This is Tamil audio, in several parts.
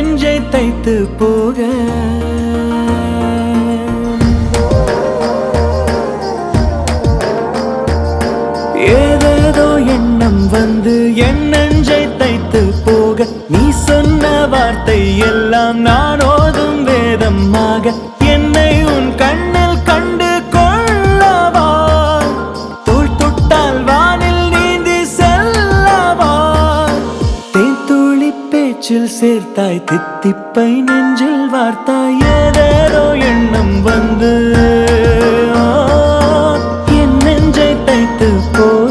நெஞ்சை தைத்து போக ஏதேதோ எண்ணம் வந்து என் நெஞ்சை தைத்து போக நீ சொன்ன வார்த்தை எல்லாம் நான் ஓதும் வேதமாக என்னை உன் கண்ணில் கண்டு கொள்ளவா தோள் தொட்டால் வானில் நீந்தி செல்லவா தேன்துளி பேச்சில் சேர்த்தாய் தித்திப்பை நெஞ்சில் வார்த்தாய் ஏதேதோ எண்ணம் வந்து ஆ, என் நெஞ்சை தைத்து போக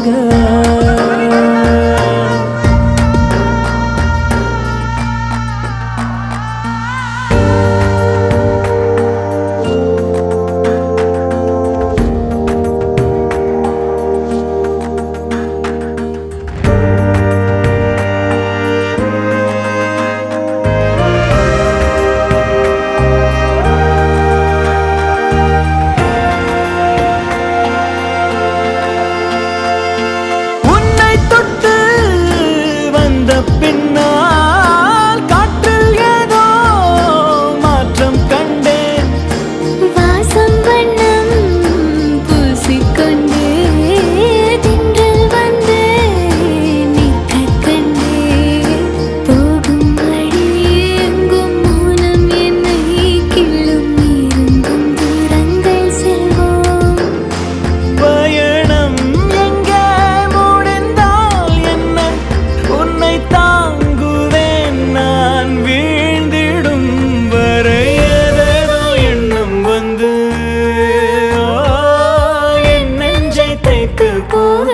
உன்னை தொட்டு வந்த பின்னால் காற்றில் ஏதோ மாற்றம் கண்டேன் வாசம் வண்ணம் பூசிக்கொண்டே திங்கள் வந்து நிற்கக் கண்டே போகும் வழி எங்கும் மௌனம் என்னை கிள்ளும் இருந்தும் தூரங்கள் செல்வோம் பயணம் எங்கே முடிந்தால் என்ன உன்னை தாங்குவேன் நான் வீழ்ந்திடும் வரை ஏதேதோ எண்ணம் வந்து ஆ, என் நெஞ்சை தைத்து போக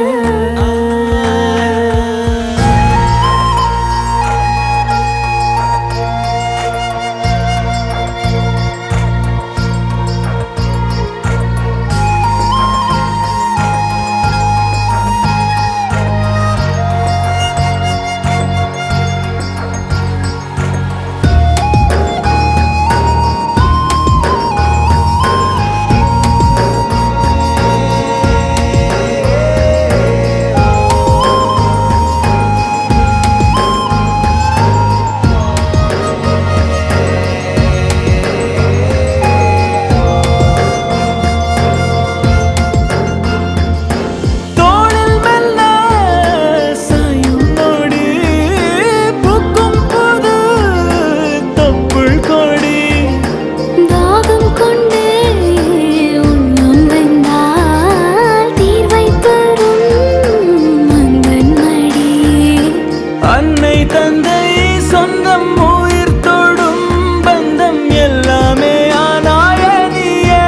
தோளில் மெல்ல சாயும் நொடி பூக்கும் புது தொப்புள் கொடி தாகம் கொண்டு உள்ளம் வெந்தால் தீர்வை தரும் மங்கன் மடி அன்னை தந்தை சொந்தம் உயிர் தொடும் பந்தம் எல்லாமே ஆனாயனியே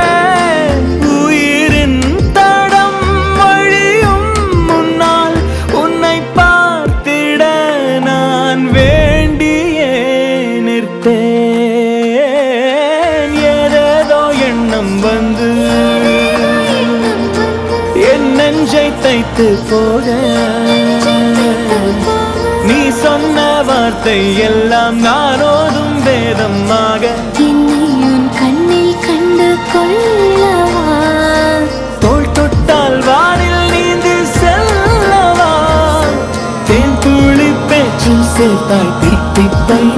உயிரின் தடம் வழியும் முன்னால் உன்னை பார்த்திட நான் வேண்டியே நிற்பேன் ஏதேதோ எண்ணம் வந்து என் நெஞ்சை தைத்து போக நீ சொன்ன வார்த்தை எல்லாம் நான் ஓதும் வேதமாக என்னை உன் கண்ணில் கண்டு கொள்ளவா தோள் தொட்டால் வானில் நீந்தி செல்லவா தேன் துளி பேச்சில் சேர்த்தாய் தித்திப்பை